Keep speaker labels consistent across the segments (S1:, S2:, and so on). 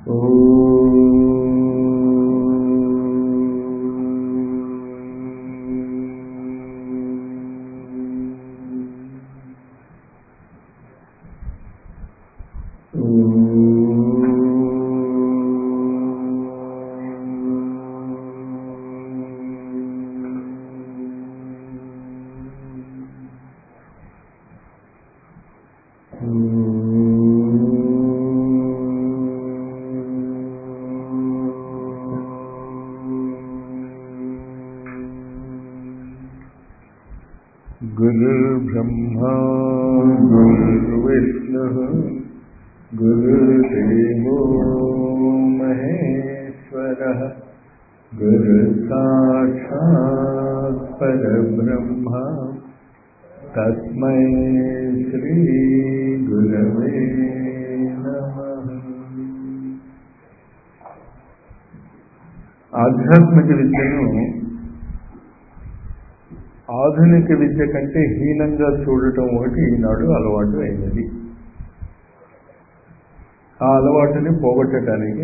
S1: गुरुर्ब्रह्मा गुरुर्विष्णुः गुरुर्देवो महेश्वरः गुरुसाक्षात् परब्रह्मा तस्मै श्रीगुरवे नमः ఆధ్యాత్మిక విద్యను ఆధునిక విద్య కంటే హీనంగా చూడటం ఒకటి ఈనాడు అలవాటు అయినది ఆ అలవాటుని పోగొట్టడానికి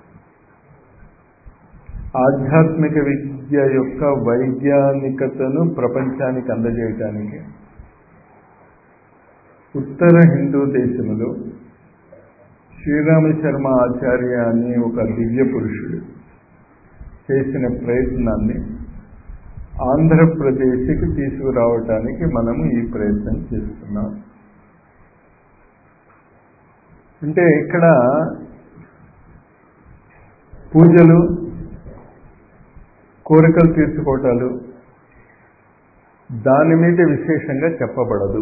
S1: ఆధ్యాత్మిక విద్య యొక్క వైజ్ఞానికతను ప్రపంచానికి అందజేయటానికి ఉత్తర హిందూ దేశంలో శ్రీరామ శర్మ ఆచార్య అనే ఒక దివ్య పురుషుడు చేసిన ప్రయత్నాన్ని ఆంధ్రప్రదేశ్కి తీసుకురావటానికి మనము ఈ ప్రయత్నం చేస్తున్నాం అంటే ఇక్కడ పూజలు కోరికలు తీర్చుకోవటాలు దాని మీద విశేషంగా చెప్పబడదు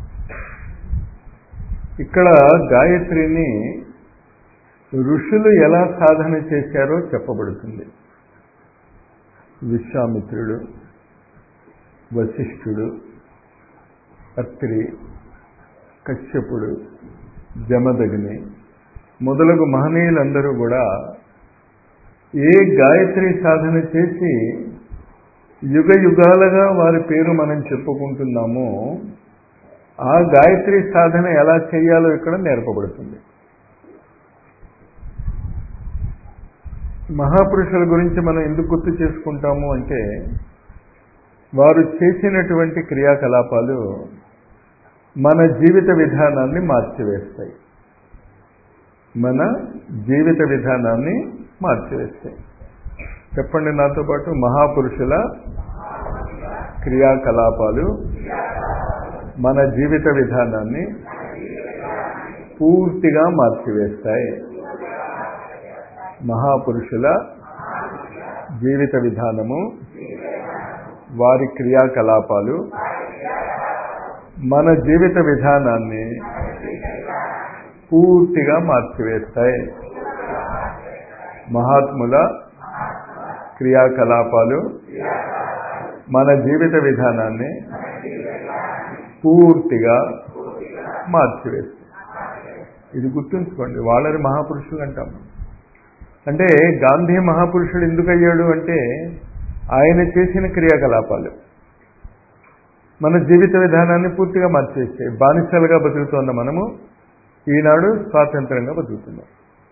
S1: ఇక్కడ గాయత్రిని ఋషులు ఎలా సాధన చేశారో చెప్పబడుతుంది విశ్వామిత్రుడు వశిష్ఠుడు అత్రి కశ్యపుడు జమదగ్ని మొదలగు మహనీయులందరూ కూడా ఏ గాయత్రి సాధన చేసి యుగ యుగాలుగా వారి పేరు మనం చెప్పుకుంటున్నామో ఆ గాయత్రి సాధన ఎలా చేయాలో ఇక్కడ నేర్పబడుతుంది మహాపురుషుల గురించి మనం ఎందుకు గుర్తు చేసుకుంటాము అంటే వారు చేసినటువంటి క్రియాకలాపాలు మన జీవిత విధానాన్ని మార్చివేస్తాయి మన జీవిత విధానాన్ని మార్చివేస్తాయి చెప్పండి నాతో పాటు మహాపురుషుల క్రియాకలాపాలు మన జీవిత విధానాన్ని పూర్తిగా మార్చివేస్తాయి మహాపురుషుల జీవిత విధానము వారి క్రియాకలాపాలు మన జీవిత విధానాన్ని పూర్తిగా మార్చివేస్తాయి మహాత్ముల క్రియాకలాపాలు మన జీవిత విధానాన్ని పూర్తిగా మార్చివేస్తాయి ఇది గుర్తుంచుకోండి వాళ్ళని మహాపురుషులు అంటాము అంటే గాంధీ మహాపురుషుడు ఎందుకు అయ్యాడు అంటే ఆయన చేసిన క్రియాకలాపాలు మన జీవిత విధానాన్ని పూర్తిగా మార్చేస్తాయి బానిసలుగా బతుకుతున్న మనము ఈనాడు స్వాతంత్రంగా బతుకుతున్నాం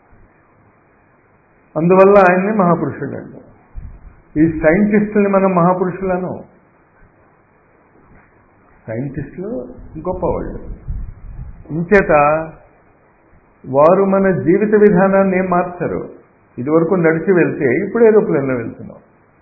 S1: అందువల్ల ఆయన్ని మహాపురుషుడు అంటాం ఈ సైంటిస్టుల్ని మనం మహాపురుషులను సైంటిస్టులు గొప్పవాళ్ళు ఇంచేత వారు మన జీవిత విధానాన్ని ఏం మార్చరు ఇదివరకు నడిచి వెళ్తే ఇప్పుడు ఏరోప్లేన్లో వెళ్తున్నాం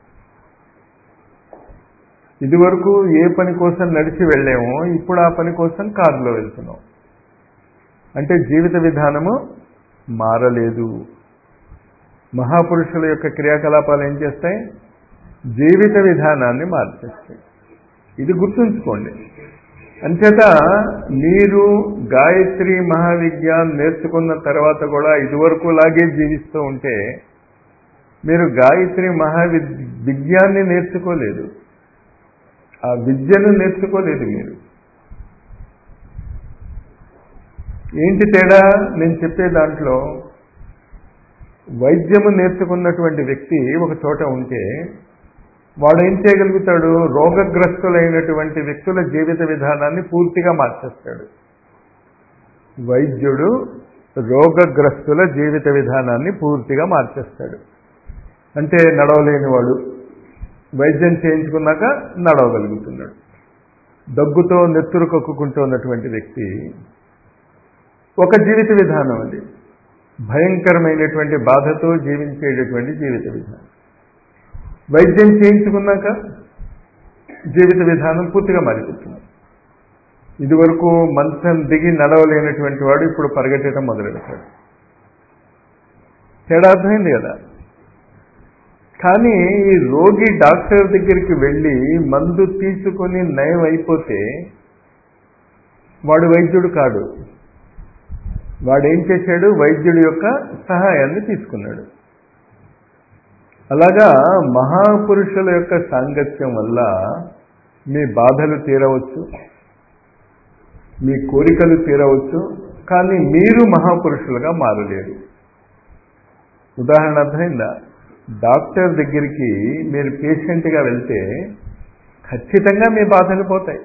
S1: ఇదివరకు ఏ పని కోసం నడిచి వెళ్ళామో ఇప్పుడు ఆ పని కోసం కారులో వెళ్తున్నాం అంటే జీవిత విధానము మారలేదు మహాపురుషుల యొక్క క్రియాకలాపాలు ఏం చేస్తాయి జీవిత విధానాన్ని మార్చేస్తాయి ఇది గుర్తుంచుకోండి అంచేత మీరు గాయత్రి మహావిజ్ఞాన్ నేర్చుకున్న తర్వాత కూడా ఇదివరకు లాగే జీవిస్తూ ఉంటే మీరు గాయత్రి మహావి విజ్ఞాన్ని నేర్చుకోలేదు ఆ విద్యను నేర్చుకోలేదు మీరు ఏంటి తేడా నేను చెప్పే దాంట్లో వైద్యము నేర్చుకున్నటువంటి వ్యక్తి ఒక చోట ఉంటే వాడు ఏం చేయగలుగుతాడు రోగగ్రస్తులైనటువంటి వ్యక్తుల జీవిత విధానాన్ని పూర్తిగా మార్చేస్తాడు వైద్యుడు రోగగ్రస్తుల జీవిత విధానాన్ని పూర్తిగా మార్చేస్తాడు అంటే నడవలేని వాడు వైద్యం చేయించుకున్నాక నడవగలుగుతున్నాడు దగ్గుతో నెత్తురు కక్కుకుంటూ ఉన్నటువంటి వ్యక్తి ఒక జీవిత విధానం అది భయంకరమైనటువంటి బాధతో జీవించేటటువంటి జీవిత విధానం వైద్యం చేయించుకున్నాక జీవిత విధానం పూర్తిగా మారిపోతుంది ఇదివరకు మంచం దిగి నడవలేనటువంటి వాడు ఇప్పుడు పరిగెట్టడం మొదలెడతాడు తేడా అర్థమైంది కదా కానీ ఈ రోగి డాక్టర్ దగ్గరికి వెళ్ళి మందు తీసుకొని నయం అయిపోతే వాడు వైద్యుడు కాడు వాడేం చేశాడు వైద్యుడి యొక్క సహాయాన్ని తీసుకున్నాడు అలాగా మహాపురుషుల యొక్క సాంగత్యం వల్ల మీ బాధలు తీరవచ్చు మీ కోరికలు తీరవచ్చు కానీ మీరు మహాపురుషులుగా మారలేరు ఉదాహరణ అర్థమైందా డాక్టర్ దగ్గరికి మీరు పేషెంట్గా వెళ్తే ఖచ్చితంగా మీ బాధలు పోతాయి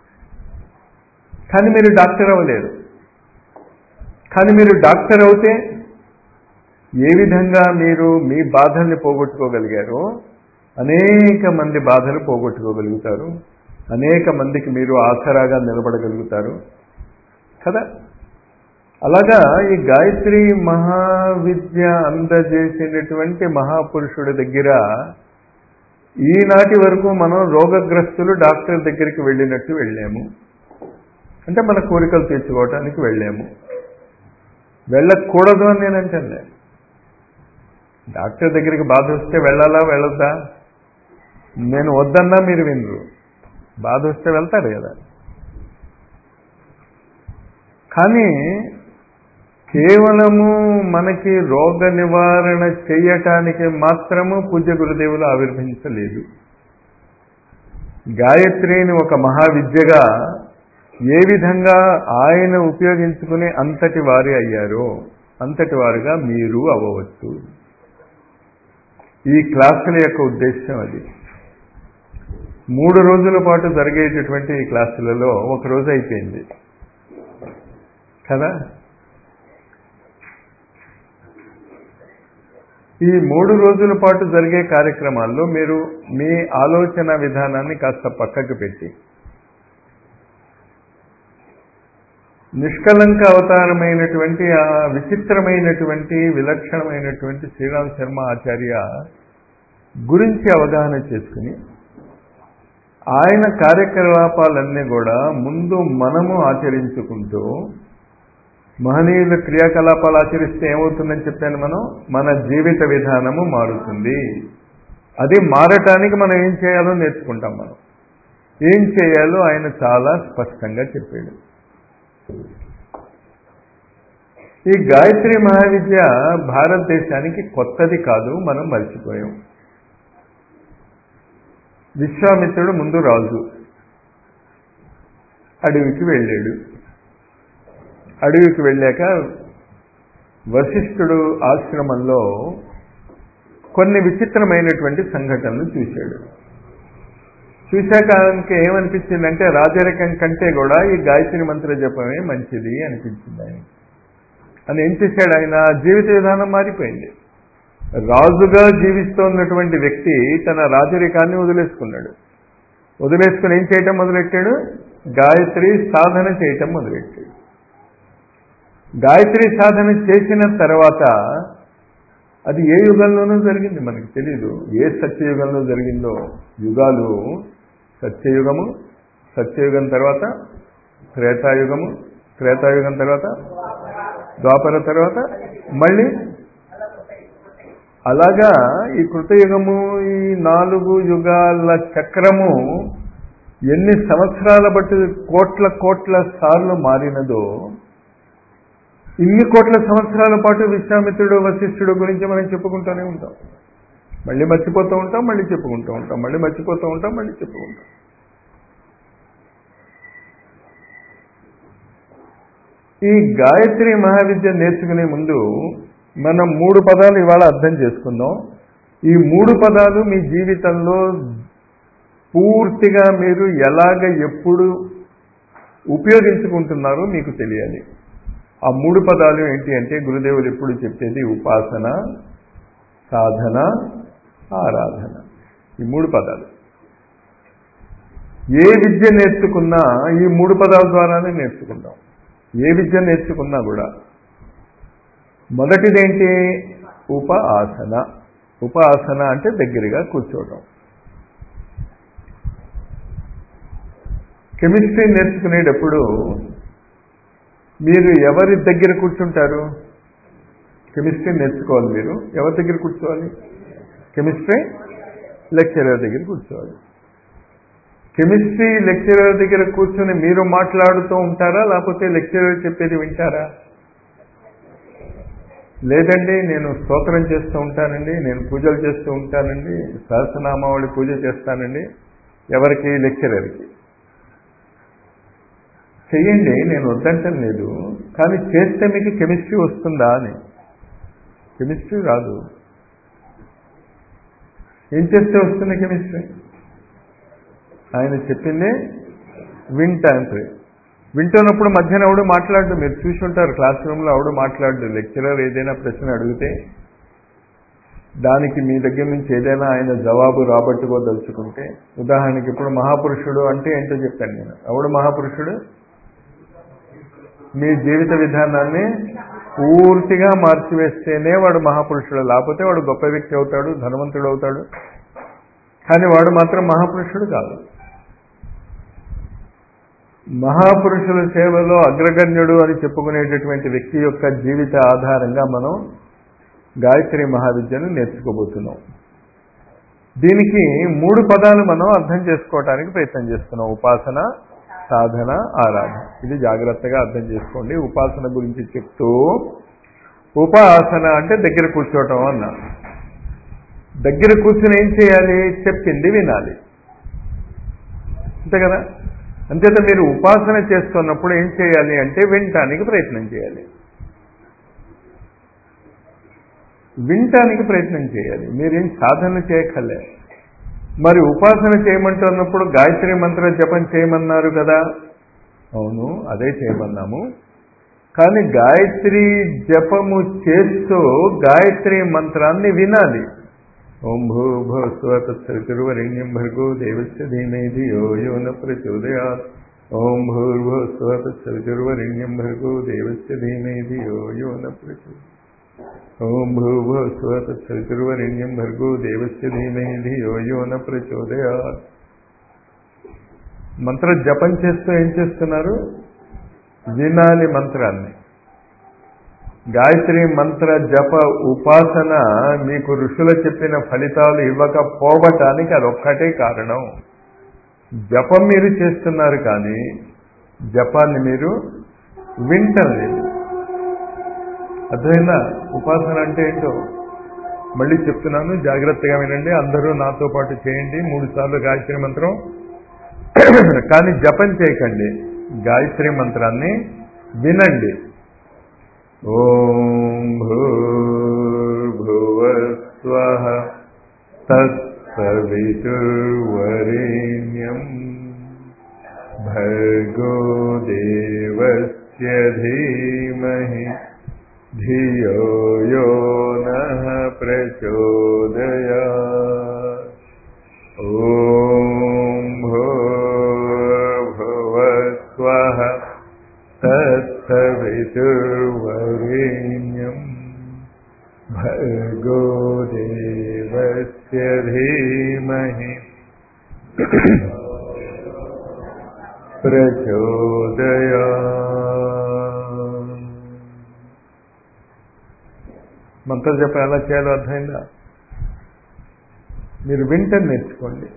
S1: కానీ మీరు డాక్టర్ అవ్వలేరు కానీ మీరు డాక్టర్ అవుతే ఏ విధంగా మీరు మీ బాధల్ని పోగొట్టుకోగలిగారో అనేక మంది బాధలు పోగొట్టుకోగలుగుతారు అనేక మందికి మీరు ఆసరాగా నిలబడగలుగుతారు కదా అలాగా ఈ గాయత్రి మహావిద్య అందజేసినటువంటి మహాపురుషుడి దగ్గర ఈనాటి వరకు మనం రోగగ్రస్తులు డాక్టర్ దగ్గరికి వెళ్ళినట్టు వెళ్ళాము అంటే మన కోరికలు తీర్చుకోవటానికి వెళ్ళాము వెళ్ళకూడదు అని నేను అంటాను డాక్టర్ దగ్గరికి బాధ వస్తే వెళ్ళాలా వెళ్ళొద్దా నేను వద్దన్నా మీరు వినరు బాధ వస్తే వెళ్తారు కదా కానీ కేవలము మనకి రోగ నివారణ చేయటానికి మాత్రము పూజ్య గురుదేవులు ఆవిర్భవించలేదు గాయత్రిని ఒక మహావిద్యగా ఏ విధంగా ఆయన ఉపయోగించుకుని అంతటి వారి అయ్యారో అంతటి వారుగా మీరు అవ్వవచ్చు ఈ క్లాసుల యొక్క ఉద్దేశం అది మూడు రోజుల పాటు జరిగేటటువంటి ఈ క్లాసులలో ఒక రోజు అయిపోయింది కదా ఈ మూడు రోజుల పాటు జరిగే కార్యక్రమాల్లో మీరు మీ ఆలోచన విధానాన్ని కాస్త పక్కకు పెట్టి నిష్కలంక అవతారమైనటువంటి ఆ విచిత్రమైనటువంటి విలక్షణమైనటువంటి శ్రీరామ్ శర్మ ఆచార్య గురించి అవగాహన చేసుకుని ఆయన కార్యకలాపాలన్నీ కూడా ముందు మనము ఆచరించుకుంటూ మహనీయుల క్రియాకలాపాలు ఆచరిస్తే ఏమవుతుందని చెప్పాను మనం మన జీవిత విధానము మారుతుంది అది మారటానికి మనం ఏం చేయాలో నేర్చుకుంటాం మనం ఏం చేయాలో ఆయన చాలా స్పష్టంగా చెప్పాడు ఈ గాయత్రి మహావిద్య భారతదేశానికి కొత్తది కాదు మనం మర్చిపోయాం విశ్వామిత్రుడు ముందు రాజు అడవికి వెళ్ళాడు అడవికి వెళ్ళాక వశిష్ఠుడు ఆశ్రమంలో కొన్ని విచిత్రమైనటువంటి సంఘటనలు చూశాడు చూశాక ఆయనకి ఏమనిపించిందంటే రాజరికం కంటే కూడా ఈ గాయత్రి మంత్ర జపమే మంచిది అనిపించింది ఆయన అని ఏం చేశాడు ఆయన జీవిత విధానం మారిపోయింది రాజుగా జీవిస్తున్నటువంటి వ్యక్తి తన రాజరికాన్ని వదిలేసుకున్నాడు వదిలేసుకుని ఏం చేయటం మొదలెట్టాడు గాయత్రి సాధన చేయటం మొదలెట్టాడు గాయత్రి సాధన చేసిన తర్వాత అది ఏ యుగంలోనూ జరిగింది మనకి తెలియదు ఏ సత్యయుగంలో జరిగిందో యుగాలు సత్యయుగము సత్యయుగం తర్వాత త్రేతాయుగము త్రేతాయుగం తర్వాత ద్వాపర తర్వాత మళ్ళీ అలాగా ఈ కృతయుగము ఈ నాలుగు యుగాల చక్రము ఎన్ని సంవత్సరాల బట్టి కోట్ల కోట్ల సార్లు మారినదో ఇన్ని కోట్ల సంవత్సరాల పాటు విశ్వామిత్రుడు వశిష్ఠుడు గురించి మనం చెప్పుకుంటూనే ఉంటాం మళ్ళీ మర్చిపోతూ ఉంటాం మళ్ళీ చెప్పుకుంటూ ఉంటాం మళ్ళీ మర్చిపోతూ ఉంటాం మళ్ళీ చెప్పుకుంటాం ఈ గాయత్రి మహావిద్య నేర్చుకునే ముందు మనం మూడు పదాలు ఇవాళ అర్థం చేసుకుందాం ఈ మూడు పదాలు మీ జీవితంలో పూర్తిగా మీరు ఎలాగ ఎప్పుడు ఉపయోగించుకుంటున్నారో మీకు తెలియాలి ఆ మూడు పదాలు ఏంటి అంటే గురుదేవులు ఎప్పుడు చెప్పేది ఉపాసన సాధన ఆరాధన ఈ మూడు పదాలు ఏ విద్య నేర్చుకున్నా ఈ మూడు పదాల ద్వారానే నేర్చుకుంటాం ఏ విద్య నేర్చుకున్నా కూడా మొదటిదేంటి ఉప ఆసన ఉప ఆసన అంటే దగ్గరగా కూర్చోవడం కెమిస్ట్రీ నేర్చుకునేటప్పుడు మీరు ఎవరి దగ్గర కూర్చుంటారు కెమిస్ట్రీ నేర్చుకోవాలి మీరు ఎవరి దగ్గర కూర్చోవాలి కెమిస్ట్రీ లెక్చరర్ దగ్గర కూర్చోవాలి కెమిస్ట్రీ లెక్చరర్ దగ్గర కూర్చొని మీరు మాట్లాడుతూ ఉంటారా లేకపోతే లెక్చరర్ చెప్పేది వింటారా లేదండి నేను స్తోత్రం చేస్తూ ఉంటానండి నేను పూజలు చేస్తూ ఉంటానండి సహస్రనామావళి పూజ చేస్తానండి ఎవరికి లెక్చరర్కి చెయ్యండి నేను వద్దంటం లేదు కానీ చేస్తే మీకు కెమిస్ట్రీ వస్తుందా అని కెమిస్ట్రీ రాదు ఏం చేస్తే వస్తుంది కెమిస్ట్రీ ఆయన చెప్పిందే వింటాంటే వింటున్నప్పుడు మధ్యాహ్నం ఎవడు మాట్లాడు మీరు చూసి ఉంటారు క్లాస్ రూమ్లో ఎవడు మాట్లాడు లెక్చరర్ ఏదైనా ప్రశ్న అడిగితే దానికి మీ దగ్గర నుంచి ఏదైనా ఆయన జవాబు రాబట్టుకోదలుచుకుంటే ఉదాహరణకి ఇప్పుడు మహాపురుషుడు అంటే ఏంటో చెప్తాను నేను ఎవడు మహాపురుషుడు మీ జీవిత విధానాన్ని పూర్తిగా మార్చివేస్తేనే వాడు మహాపురుషుడు లేకపోతే వాడు గొప్ప వ్యక్తి అవుతాడు ధనవంతుడు అవుతాడు కానీ వాడు మాత్రం మహాపురుషుడు కాదు మహాపురుషుల సేవలో అగ్రగణ్యుడు అని చెప్పుకునేటటువంటి వ్యక్తి యొక్క జీవిత ఆధారంగా మనం గాయత్రి మహావిద్యను నేర్చుకోబోతున్నాం దీనికి మూడు పదాలు మనం అర్థం చేసుకోవటానికి ప్రయత్నం చేస్తున్నాం ఉపాసన సాధన ఆరాధన ఇది జాగ్రత్తగా అర్థం చేసుకోండి ఉపాసన గురించి చెప్తూ ఉపాసన అంటే దగ్గర కూర్చోవటం అన్నా దగ్గర కూర్చుని ఏం చేయాలి చెప్పింది వినాలి అంతే కదా అంతేత మీరు ఉపాసన చేస్తున్నప్పుడు ఏం చేయాలి అంటే వినటానికి ప్రయత్నం చేయాలి వినటానికి ప్రయత్నం చేయాలి మీరేం సాధన చేయక్కర్లే మరి ఉపాసన చేయమంటున్నప్పుడు గాయత్రి మంత్ర జపం చేయమన్నారు కదా అవును అదే చేయమన్నాము కానీ గాయత్రి జపము చేస్తూ గాయత్రి మంత్రాన్ని వినాలి ఓం భూభో స్వతత్సవితుర్వరేణ్యం భర్గో దేవస్య ధీమేధి యో యో న ప్రచోదయాత్ ఓం భూర్భో స్వతత్సవితుర్వరేణ్యం భర్గో దేవస్య ధీమేధి యో యో న ప్రచోదయాత్ ఓం భూభో స్వతత్సవితుర్వరేణ్యం భర్గో దేవస్య ధీమేధి యో యో న ప్రచోదయాత్ మంత్ర జపం చేస్తూ ఏం చేస్తున్నారు వినాలి మంత్రాన్ని గాయత్రి మంత్ర జప ఉపాసన మీకు ఋషుల చెప్పిన ఫలితాలు ఇవ్వకపోవటానికి అదొక్కటే కారణం జపం మీరు చేస్తున్నారు కానీ జపాన్ని మీరు వింటం లేదు అర్థమైందా ఉపాసన అంటే ఏంటో మళ్ళీ చెప్తున్నాను జాగ్రత్తగా వినండి అందరూ నాతో పాటు చేయండి మూడు సార్లు గాయత్రి మంత్రం కానీ జపం చేయకండి గాయత్రి మంత్రాన్ని వినండి ఓం భూర్భువస్వ తత్సవితుర్వరేణ్యం భర్గో దేవస్య ధీమహి ధియో యో నః ప్రచోదయాత్ ఓం భూర్భువస్వః తత్సవితుర్వరేణ్యం భర్గో దేవస్య ధీమహి ప్రచోదయా మంత్ర జపం ఎలా చేయాలో అర్థమైందా మీరు వింటం నేర్చుకోండి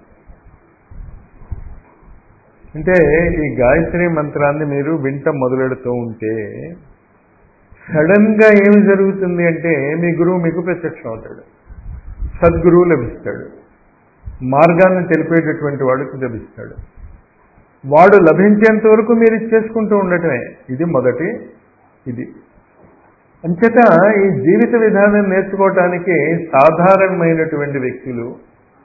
S1: అంటే ఈ గాయత్రి మంత్రాన్ని మీరు వింటం మొదలెడుతూ ఉంటే సడన్ గా ఏమి జరుగుతుంది అంటే మీ గురువు మీకు ప్రత్యక్షం అవుతాడు సద్గురువు లభిస్తాడు మార్గాన్ని తెలిపేటటువంటి వాడికి లభిస్తాడు వాడు లభించేంత వరకు మీరు చేసుకుంటూ ఉండటమే ఇది మొదటి ఇది అంచేత ఈ జీవిత విధానం నేర్చుకోవటానికి సాధారణమైనటువంటి వ్యక్తులు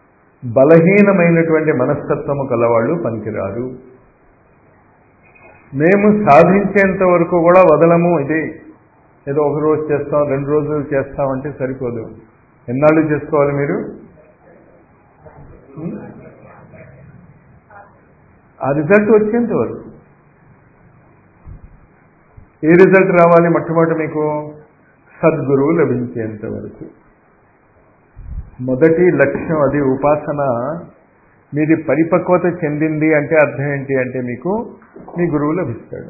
S1: బలహీనమైనటువంటి మనస్తత్వము కలవాళ్ళు పనికిరారు మేము సాధించేంత వరకు కూడా వదలము ఇది ఏదో ఒక రోజు చేస్తాం రెండు రోజులు చేస్తాం అంటే సరిపోదు ఎన్నాళ్ళు చేసుకోవాలి మీరు ఉం? ఆ రిజల్ట్ వచ్చేంత వరకు ఏ రిజల్ట్ రావాలి మొట్టమొదటి మీకు సద్గురువు లభించేంత వరకు మొదటి లక్ష్యం అది ఉపాసన మీది పరిపక్వత చెందింది అంటే అర్థం ఏంటి అంటే మీకు మీ గురువు లభిస్తాడు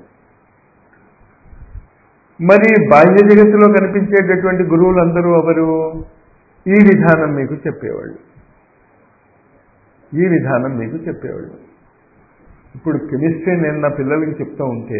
S1: మరి బాహ్య జగత్తులో కనిపించేటటువంటి గురువులందరూ ఎవరు ఈ విధానం మీకు చెప్పేవాళ్ళు ఈ విధానం మీకు చెప్పేవాళ్ళు ఇప్పుడు కెమిస్ట్రీ నేను నా పిల్లలకి చెప్తూ ఉంటే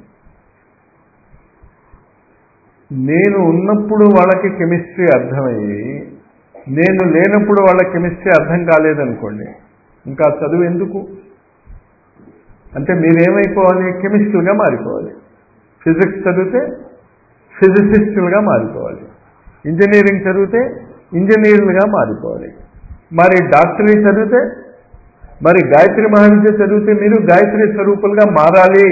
S1: నేను ఉన్నప్పుడు వాళ్ళకి కెమిస్ట్రీ అర్థమయ్యి నేను లేనప్పుడు వాళ్ళ కెమిస్ట్రీ అర్థం కాలేదనుకోండి ఇంకా చదువు ఎందుకు అంటే మీరేమైపోవాలి కెమిస్ట్రీగా మారిపోవాలి ఫిజిక్స్ చదివితే ఫిజిసిస్టులుగా మారిపోవాలి ఇంజనీరింగ్ చదివితే ఇంజనీర్లుగా మారిపోవాలి మరి డాక్టరీ చదివితే మరి గాయత్రి మహావిద్య చదివితే మీరు గాయత్రి స్వరూపులుగా మారాలి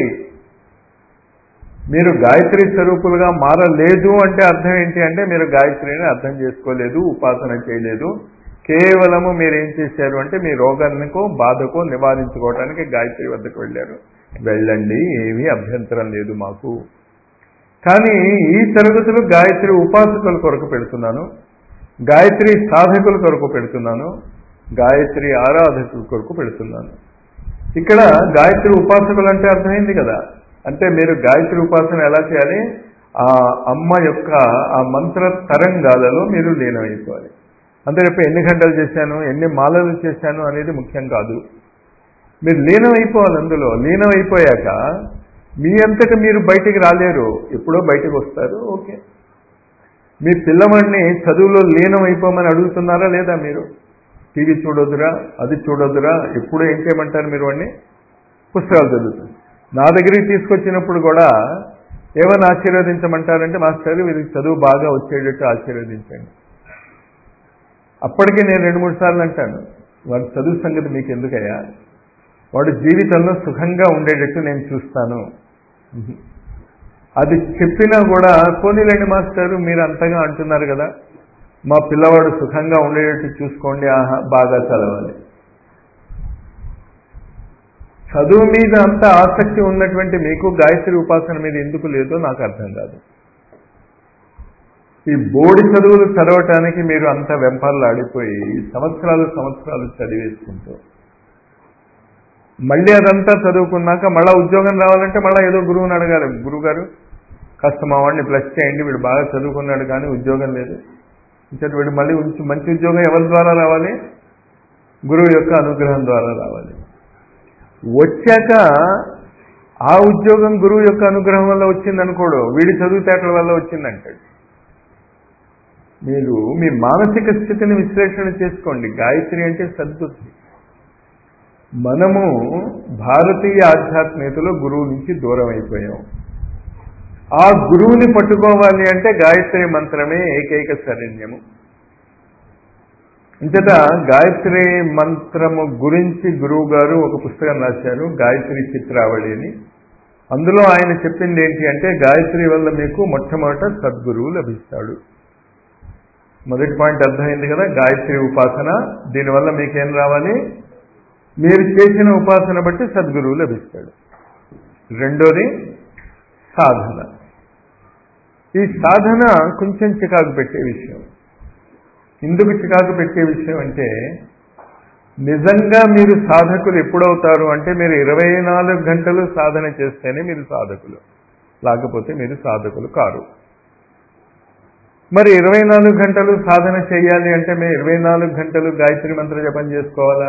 S1: మీరు గాయత్రి స్వరూపులుగా మారలేదు అంటే అర్థం ఏంటి అంటే మీరు గాయత్రిని అర్థం చేసుకోలేదు ఉపాసన చేయలేదు కేవలము మీరు ఏం చేశారు అంటే మీ రోగానికో బాధకో నివారించుకోవడానికి గాయత్రి వద్దకు వెళ్ళారు వెళ్ళండి ఏమీ అభ్యంతరం లేదు మాకు కానీ ఈ తరగతులు గాయత్రి ఉపాసకుల కొరకు పెడుతున్నాను గాయత్రి సాధకుల కొరకు పెడుతున్నాను గాయత్రి ఆరాధకుల కొరకు పెడుతున్నాను ఇక్కడ గాయత్రి ఉపాసకులు అంటే అర్థమైంది కదా అంటే మీరు గాయత్రి ఉపాసన ఎలా చేయాలి ఆ అమ్మ యొక్క ఆ మంత్ర తరంగాలలో మీరు లీనమైపోవాలి అంతే రేపు ఎన్ని గంటలు చేశాను ఎన్ని మాలలు చేశాను అనేది ముఖ్యం కాదు మీరు లీనమైపోవాలి అందులో లీనమైపోయాక మీ అంతటా మీరు బయటికి రాలేరు ఎప్పుడో బయటకు వస్తారు ఓకే మీ పిల్లవాడిని చదువులో లీనం అయిపోమని అడుగుతున్నారా లేదా మీరు టీవీ చూడొద్దురా అది చూడొద్దురా ఎప్పుడు ఏం చేయమంటారు మీరు వాడిని పుస్తకాలు చదువుతారు నా దగ్గరికి తీసుకొచ్చినప్పుడు కూడా ఏమైనా ఆశీర్వదించమంటారంటే మాస్టర్ వీరికి చదువు బాగా వచ్చేటట్టు ఆశీర్వదించండి అప్పటికే నేను రెండు మూడు సార్లు అంటాను వాడి చదువు సంగతి మీకు ఎందుకయ్యా వాడు జీవితంలో సుఖంగా ఉండేటట్టు నేను చూస్తాను అది చెప్పినా కూడా పోనీలేండి మాస్టారు మీరు అంతగా అంటున్నారు కదా మా పిల్లవాడు సుఖంగా ఉండేటట్టు చూసుకోండి ఆహా బాగా చదవాలి చదువు మీద అంత ఆసక్తి ఉన్నటువంటి మీకు గాయత్రి ఉపాసన మీద ఎందుకు లేదో నాకు అర్థం కాదు ఈ బోడి చదువులు చదవటానికి మీరు అంత వెంపర్లాడిపోయి సంవత్సరాలు సంవత్సరాలు చదివేసుకుంటూ మళ్ళీ అదంతా చదువుకున్నాక మళ్ళీ ఉద్యోగం రావాలంటే మళ్ళీ ఏదో గురువుని అడగాలి గురువుగారు కాస్త మా వాడిని ప్లస్ చేయండి వీడు బాగా చదువుకున్నాడు కానీ ఉద్యోగం లేదు ఇంకా వీడు మళ్ళీ ఉంచి- మంచి ఉద్యోగం ఎవరి ద్వారా రావాలి గురువు యొక్క అనుగ్రహం ద్వారా రావాలి వచ్చాక ఆ ఉద్యోగం గురువు యొక్క అనుగ్రహం వల్ల వచ్చిందనుకోడు వీడి చదువుతేటల వల్ల వచ్చిందంటాడు మీరు మీ మానసిక స్థితిని విశ్లేషణ చేసుకోండి గాయత్రి అంటే సద్బుద్ధి మనము భారతీయ ఆధ్యాత్మికతలో గురువు నుంచి దూరం అయిపోయాం ఆ గురువుని పట్టుకోవాలి అంటే గాయత్రి మంత్రమే ఏకైక శరణ్యము ఇంతట గాయత్రి మంత్రము గురించి గురువు గారు ఒక పుస్తకం రాశారు గాయత్రి చిత్రావళి అని అందులో ఆయన చెప్పింది ఏంటి అంటే గాయత్రి వల్ల మీకు మొట్టమొదట సద్గురువు లభిస్తాడు మొదటి పాయింట్ అర్థమైంది కదా గాయత్రి ఉపాసన దీనివల్ల మీకేం రావాలి మీరు చేసిన ఉపాసన బట్టి సద్గురువు లభిస్తాడు రెండోది సాధన ఈ సాధన కొంచెం చికాకు పెట్టే విషయం ఎందుకు చికాకు పెట్టే విషయం అంటే నిజంగా మీరు సాధకులు ఎప్పుడవుతారు అంటే మీరు ఇరవై నాలుగు గంటలు సాధన చేస్తేనే మీరు సాధకులు లేకపోతే మీరు సాధకులు కారు మరి ఇరవై నాలుగు గంటలు సాధన చేయాలి అంటే మేము ఇరవై నాలుగు గంటలు గాయత్రి మంత్ర జపం చేసుకోవాలా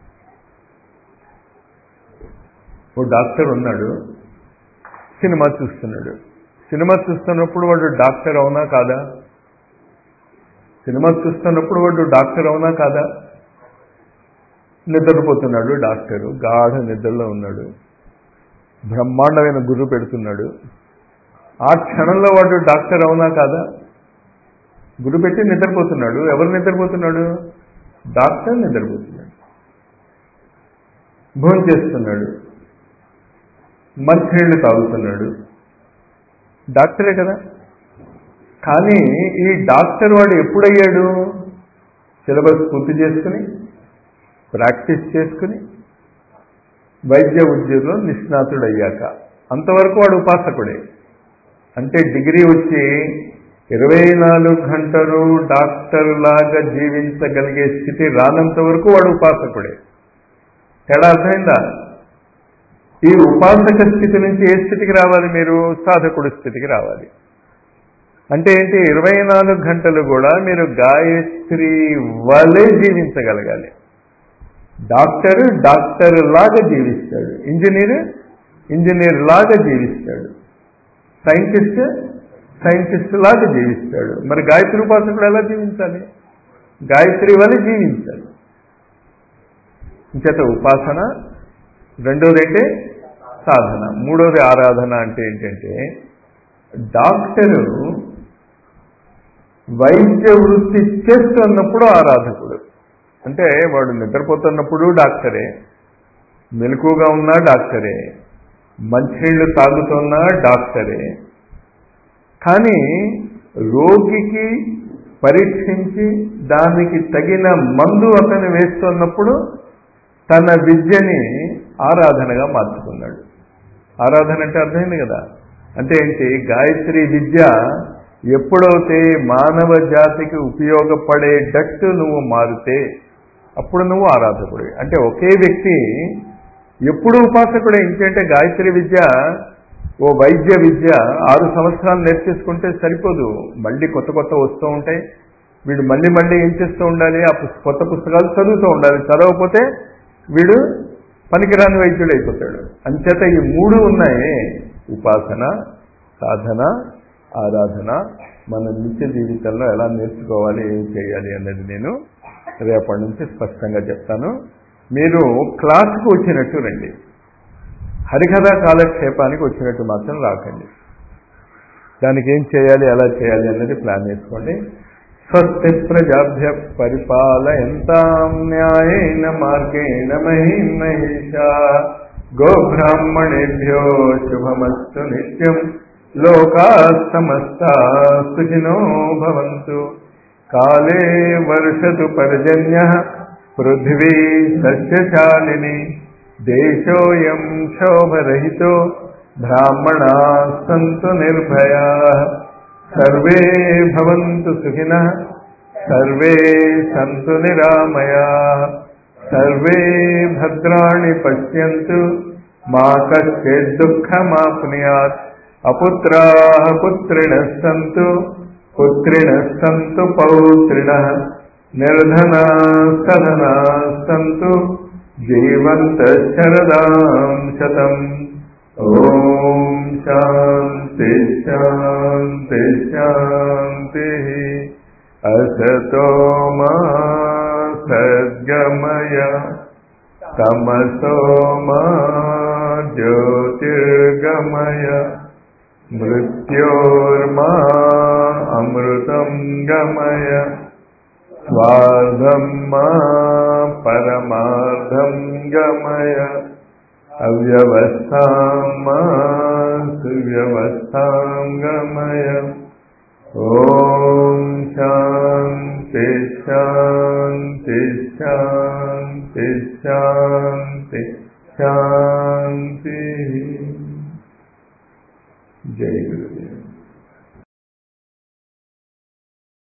S1: ఓ డాక్టర్ ఉన్నాడు సినిమా చూస్తున్నాడు సినిమా చూస్తున్నప్పుడు వాడు డాక్టర్ అవునా కాదా సినిమా చూస్తున్నప్పుడు వాడు డాక్టర్ అవునా కాదా నిద్రపోతున్నాడు డాక్టరు గాఢ నిద్రలో ఉన్నాడు బ్రహ్మాండమైన గుర్రు పెడుతున్నాడు ఆ క్షణంలో వాడు డాక్టర్ అవునా కాదా గురు పెట్టి నిద్రపోతున్నాడు ఎవరు నిద్రపోతున్నాడు డాక్టర్ నిద్రపోతున్నాడు భోజనం చేస్తున్నాడు మంచినీళ్ళు తాగుతున్నాడు డాక్టరే కదా కానీ ఈ డాక్టర్ వాడు ఎప్పుడయ్యాడు సిలబస్ పూర్తి చేసుకుని ప్రాక్టీస్ చేసుకుని వైద్య ఉద్యోగంలో నిష్ణాతుడు అయ్యాక అంతవరకు వాడు ఉపాసకుడే అంటే డిగ్రీ వచ్చి ఇరవై నాలుగు గంటలు డాక్టర్ లాగా జీవించగలిగే స్థితి రానంత వరకు వాడు ఉపాసకుడే తేడా అర్థమైందా ఈ ఉపాసక స్థితి నుంచి ఏ స్థితికి రావాలి మీరు సాధకుడి స్థితికి రావాలి అంటే ఏంటి ఇరవై నాలుగు గంటలు కూడా మీరు గాయత్రి వలె జీవించగలగాలి డాక్టర్ డాక్టర్ లాగా జీవిస్తాడు ఇంజనీర్ ఇంజనీర్ లాగా జీవిస్తాడు సైంటిస్ట్ సైంటిస్ట్ లాగా జీవిస్తాడు మరి గాయత్రి ఉపాసకుడు ఎలా జీవించాలి గాయత్రి వలె జీవించాలి ఇంచేత ఉపాసన రెండోది అంటే సాధన మూడోది ఆరాధన అంటే ఏంటంటే డాక్టరు వైద్య వృత్తి చేస్తున్నప్పుడు ఆరాధకుడు అంటే వాడు నిద్రపోతున్నప్పుడు డాక్టరే మెలకుగా ఉన్నా డాక్టరే మంచినీళ్ళు తాగుతున్నా డాక్టరే కానీ రోగికి పరీక్షించి దానికి తగిన మందు అతను వేస్తున్నప్పుడు తన విద్యని ఆరాధనగా మార్చుకున్నాడు ఆరాధన అంటే అర్థమైంది కదా అంటే ఏంటి గాయత్రి విద్య ఎప్పుడైతే మానవ జాతికి ఉపయోగపడేటట్టు నువ్వు మారితే అప్పుడు నువ్వు ఆరాధకుడివి అంటే ఒకే వ్యక్తి ఎప్పుడు ఉపాసకుడే ఇంకేంటే గాయత్రి విద్య ఓ వైద్య విద్య ఆరు సంవత్సరాలు నేర్చేసుకుంటే సరిపోదు మళ్ళీ కొత్త కొత్త వస్తూ ఉంటాయి వీడు మళ్ళీ మళ్ళీ ఏం చేస్తూ ఉండాలి ఆ పుస్- కొత్త పుస్తకాలు చదువుతూ ఉండాలి చదవకపోతే వీడు పనికిరాని వైద్యుడు అయిపోతాడు అంచేత ఈ మూడు ఉన్నాయి ఉపాసన సాధన ఆరాధన మన నిత్య జీవితంలో ఎలా నేర్చుకోవాలి ఏం చేయాలి అన్నది నేను రేపటి నుంచి స్పష్టంగా చెప్తాను మీరు క్లాస్కు వచ్చినట్టు రండి హరికథ కాలక్షేపానికి వచ్చినట్టు మాత్రం రాకండి దానికి ఏం చేయాలి ఎలా చేయాలి అన్నది ప్లాన్ వేసుకోండి స్వస్తి ప్రజాభ్య పరిపాలయంతాం న్యాయేన మార్గేణ మహిం మహిషా గోబ్రాహ్మణేభ్యో శుభమస్తు నిత్యం లోకా సమస్తా సుఖినో భవంతు కాలే వర్షతు పర్జన్య పృథివీ సస్యశాలిని దేశోయం క్షోభరహితో బ్రాహ్మణా సంతు నిర్భయా సర్వే భవంతు సుఖినః సర్వే సంతు నిరామయా సర్వే భద్రాణి పశ్యంతు మా కశ్చిత్ దుఃఖమాప్నుయాత్ అపుత్రాः పుత్రిణः సంతు పుత్రిణः సంతు పౌత్రిణः నిర్ధనాः సధనాः సంతు జీవంతः శరదాం శతం ఓం శాంతి శాంతి శాంతి అసతో మా సద్గమయ తమసో మా జ్యోతిర్గమయ మృత్యోర్మా అమృతం గమయ స్వార్థం మా పరమార్థం గమయ అవ్యవస్థాం మా సువ్యవస్థాం గమయ ఓం శాంతి శాంతి శాంతి శాంతి శాంతి